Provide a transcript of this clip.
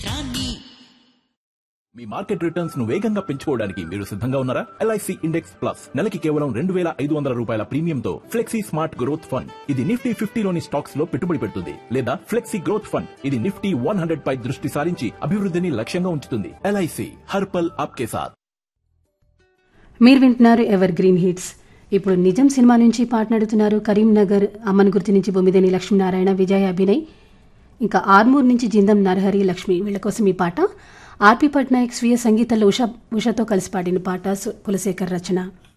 రాణి మీ market returns ను వేగంగా పెంచుకోవడానికి మీరు సిద్ధంగా ఉన్నారా ఎల్ఐసి ఇండెక్స్ ప్లస్ నెలకి కేవలం రెండు వేల ఐదు వందల రూపాయల ప్రీమియంతో ఫ్లెక్సీ స్మార్ట్ గ్రోత్ ఫండ్ ఇది నిఫ్టీ ఫిఫ్టీలోని స్టాక్స్ లో పెట్టుబడి పెడుతుంది లేదా ఫ్లెక్సీ గ్రోత్ ఫండ్ ఇది నిఫ్టీ వన్ హండ్రెడ్ పై దృష్టి సారించి అభివృద్ధిని లక్ష్యంగా ఉంచుతుంది ఎల్ఐసి హర్పల్ ఆప్కే సాథ్ మీరు వింటున్నారు ఎవర్ గ్రీన్ హిట్స్ ఇప్పుడు నిజం సినిమా నుంచి పాటనాడుతున్నారు కరీంనగర్ అమ్మన్ గుర్తు నుంచి బొమ్మిదేని లక్ష్మీనారాయణ విజయ్ అభినయ్ ఇంకా ఆర్మూర్ నుంచి జిందం నరహరి లక్ష్మి వీళ్ళ కోసం ఈ పాట ఆర్పి పట్నాయక్ స్వీయ సంగీతంలో ఉష ఉషతో కలిసి పాడిన పాట సు- కులశేఖర్ రచన